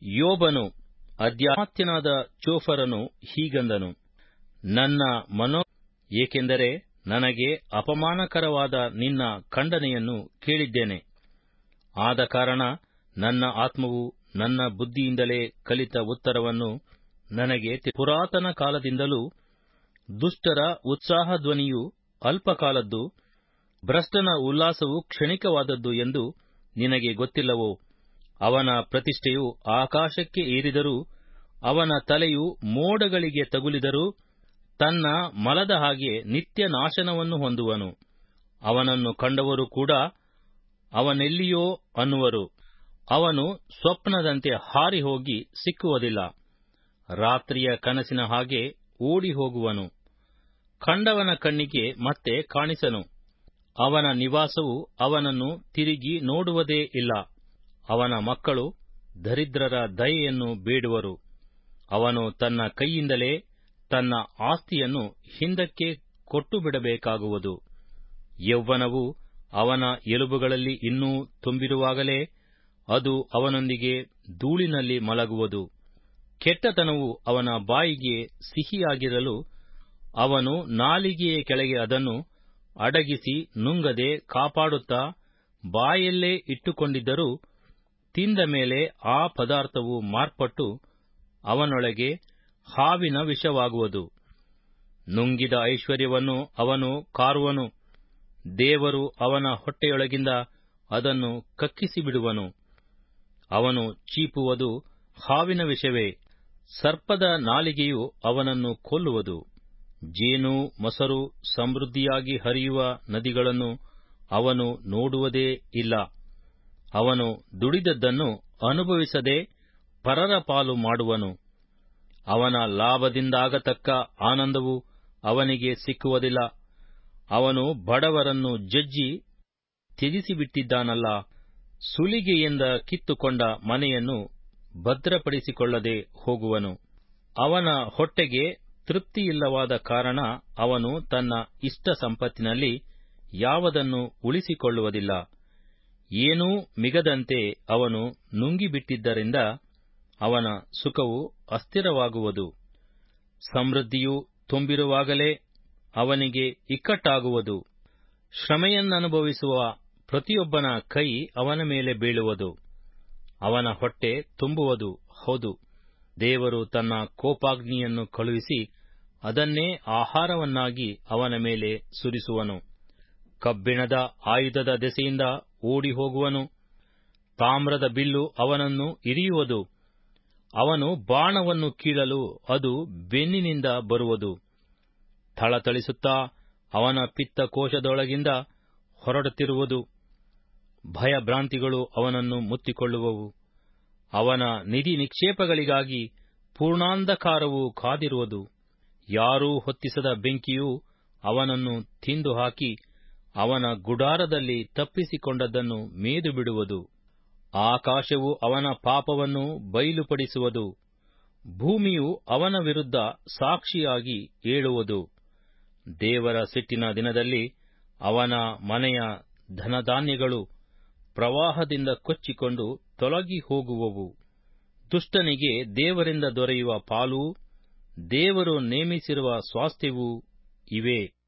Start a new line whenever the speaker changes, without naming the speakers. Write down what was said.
ಯೋಬನು ಅದ್ಯಾತ್ಯನಾದ ಚೋಫರನು ಹೀಗಂದನು ನನ್ನ ಮನೋ ಏಕೆಂದರೆ ನನಗೆ ಅಪಮಾನಕರವಾದ ನಿನ್ನ ಖಂಡನೆಯನ್ನು ಕೇಳಿದ್ದೇನೆ ಆದ ಕಾರಣ ನನ್ನ ಆತ್ಮವು ನನ್ನ ಬುದ್ಧಿಯಿಂದಲೇ ಕಲಿತ ಉತ್ತರವನ್ನು ನನಗೆ ಪುರಾತನ ಕಾಲದಿಂದಲೂ ದುಷ್ಟರ ಉತ್ಸಾಹಧ್ವನಿಯು ಅಲ್ಪಕಾಲದ್ದು ಭ್ರಷ್ಟನ ಉಲ್ಲಾಸವು ಕ್ಷಣಿಕವಾದದ್ದು ಎಂದು ನಿನಗೆ ಗೊತ್ತಿಲ್ಲವೋ ಅವನ ಪ್ರತಿಷ್ಠೆಯು ಆಕಾಶಕ್ಕೆ ಏರಿದರೂ ಅವನ ತಲೆಯು ಮೋಡಗಳಿಗೆ ತಗುಲಿದರೂ ತನ್ನ ಮಲದ ಹಾಗೆ ನಿತ್ಯ ನಾಶನವನ್ನು ಹೊಂದುವನು ಅವನನ್ನು ಕಂಡವರು ಕೂಡ ಅವನೆಲ್ಲಿಯೋ ಅನ್ನುವರು ಅವನು ಸ್ವಪ್ನದಂತೆ ಹಾರಿ ಹೋಗಿ ಸಿಕ್ಕುವುದಿಲ್ಲ ರಾತ್ರಿಯ ಕನಸಿನ ಹಾಗೆ ಓಡಿ ಹೋಗುವನು ಕಂಡವನ ಕಣ್ಣಿಗೆ ಮತ್ತೆ ಕಾಣಿಸನು ಅವನ ನಿವಾಸವು ಅವನನ್ನು ತಿರುಗಿ ನೋಡುವುದೇ ಇಲ್ಲ ಅವನ ಮಕ್ಕಳು ದರಿದ್ರರ ದಯೆಯನ್ನು ಬೇಡುವರು ಅವನು ತನ್ನ ಕೈಯಿಂದಲೇ ತನ್ನ ಆಸ್ತಿಯನ್ನು ಹಿಂದಕ್ಕೆ ಕೊಟ್ಟು ಬಿಡಬೇಕಾಗುವುದು ಯೌವನವು ಅವನ ಎಲುಬುಗಳಲ್ಲಿ ಇನ್ನೂ ತುಂಬಿರುವಾಗಲೇ ಅದು ಅವನೊಂದಿಗೆ ಧೂಳಿನಲ್ಲಿ ಮಲಗುವುದು ಕೆಟ್ಟತನವು ಅವನ ಬಾಯಿಗೆ ಸಿಹಿಯಾಗಿರಲು ಅವನು ನಾಲಿಗೆಯ ಕೆಳಗೆ ಅದನ್ನು ಅಡಗಿಸಿ ನುಂಗದೆ ಕಾಪಾಡುತ್ತಾ ಬಾಯಲ್ಲೇ ಇಟ್ಟುಕೊಂಡಿದ್ದರೂ ತಿಂದ ಮೇಲೆ ಆ ಪದಾರ್ಥವು ಮಾರ್ಪಟ್ಟು ಅವನೊಳಗೆ ಹಾವಿನ ವಿಷವಾಗುವುದು ನುಂಗಿದ ಐಶ್ವರ್ಯವನ್ನು ಅವನು ಕಾರುವನು ದೇವರು ಅವನ ಹೊಟ್ಟೆಯೊಳಗಿಂದ ಅದನ್ನು ಕಕ್ಕಿಸಿಬಿಡುವನು ಅವನು ಚೀಪುವುದು ಹಾವಿನ ವಿಷವೇ ಸರ್ಪದ ನಾಲಿಗೆಯು ಅವನನ್ನು ಕೊಲ್ಲುವುದು ಜೇನು ಮೊಸರು ಸಮೃದ್ಧಿಯಾಗಿ ಹರಿಯುವ ನದಿಗಳನ್ನು ಅವನು ನೋಡುವುದೇ ಇಲ್ಲ ಅವನು ದುಡಿದದ್ದನ್ನು ಅನುಭವಿಸದೆ ಪರರ ಪಾಲು ಮಾಡುವನು ಅವನ ಲಾಭದಿಂದಾಗತಕ್ಕ ಆನಂದವು ಅವನಿಗೆ ಸಿಕ್ಕುವುದಿಲ್ಲ ಅವನು ಬಡವರನ್ನು ಜಜ್ಜಿ ತ್ಯಜಿಸಿಬಿಟ್ಟಿದ್ದಾನಲ್ಲ ಸುಲಿಗೆಯಿಂದ ಕಿತ್ತುಕೊಂಡ ಮನೆಯನ್ನು ಭದ್ರಪಡಿಸಿಕೊಳ್ಳದೆ ಹೋಗುವನು ಅವನ ಹೊಟ್ಟೆಗೆ ತೃಪ್ತಿಯಿಲ್ಲವಾದ ಕಾರಣ ಅವನು ತನ್ನ ಇಷ್ಟ ಸಂಪತ್ತಿನಲ್ಲಿ ಯಾವುದನ್ನು ಉಳಿಸಿಕೊಳ್ಳುವುದಿಲ್ಲ ಏನೂ ಮಿಗದಂತೆ ಅವನು ನುಂಗಿಬಿಟ್ಟಿದ್ದರಿಂದ ಅವನ ಸುಖವು ಅಸ್ಥಿರವಾಗುವುದು ಸಮೃದ್ಧಿಯು ತುಂಬಿರುವಾಗಲೇ ಅವನಿಗೆ ಇಕ್ಕಟ್ಟಾಗುವುದು ಶ್ರಮೆಯನ್ನನುಭವಿಸುವ ಪ್ರತಿಯೊಬ್ಬನ ಕೈ ಅವನ ಮೇಲೆ ಬೀಳುವುದು ಅವನ ಹೊಟ್ಟೆ ತುಂಬುವುದು ಹೌದು ದೇವರು ತನ್ನ ಕೋಪಾಗ್ನಿಯನ್ನು ಕಳುಹಿಸಿ ಅದನ್ನೇ ಆಹಾರವನ್ನಾಗಿ ಅವನ ಮೇಲೆ ಸುರಿಸುವನು ಕಬ್ಬಿಣದ ಆಯುಧದ ದೆಸೆಯಿಂದ ಓಡಿ ಹೋಗುವನು ತಾಮ್ರದ ಬಿಲ್ಲು ಅವನನ್ನು ಇರಿಯುವುದು ಅವನು ಬಾಣವನ್ನು ಕೀಳಲು ಅದು ಬೆನ್ನಿನಿಂದ ಬರುವುದು ಥಳಥಳಿಸುತ್ತಾ ಅವನ ಪಿತ್ತಕೋಶದೊಳಗಿಂದ ಹೊರಡುತ್ತಿರುವುದು ಭಯಭ್ರಾಂತಿಗಳು ಅವನನ್ನು ಮುತ್ತಿಕೊಳ್ಳುವವು ಅವನ ನಿಧಿ ನಿಕ್ಷೇಪಗಳಿಗಾಗಿ ಪೂರ್ಣಾಂಧಕಾರವು ಕಾದಿರುವುದು ಯಾರೂ ಹೊತ್ತಿಸದ ಬೆಂಕಿಯು ಅವನನ್ನು ತಿಂದು ಹಾಕಿ ಅವನ ಗುಡಾರದಲ್ಲಿ ತಪ್ಪಿಸಿಕೊಂಡದ್ದನ್ನು ಮೇದು ಬಿಡುವುದು ಆಕಾಶವು ಅವನ ಪಾಪವನ್ನು ಬಯಲುಪಡಿಸುವುದು ಭೂಮಿಯು ಅವನ ವಿರುದ್ಧ ಸಾಕ್ಷಿಯಾಗಿ ಏಳುವುದು ದೇವರ ಸಿಟ್ಟಿನ ದಿನದಲ್ಲಿ ಅವನ ಮನೆಯ ಧನಧಾನ್ಯಗಳು ಪ್ರವಾಹದಿಂದ ಕೊಚ್ಚಿಕೊಂಡು ತೊಲಗಿ ಹೋಗುವವು ದುಷ್ಟನಿಗೆ ದೇವರಿಂದ ದೊರೆಯುವ ಪಾಲೂ ದೇವರು ನೇಮಿಸಿರುವ ಸ್ವಾಸ್ಥ್ಯವೂ ಇವೇ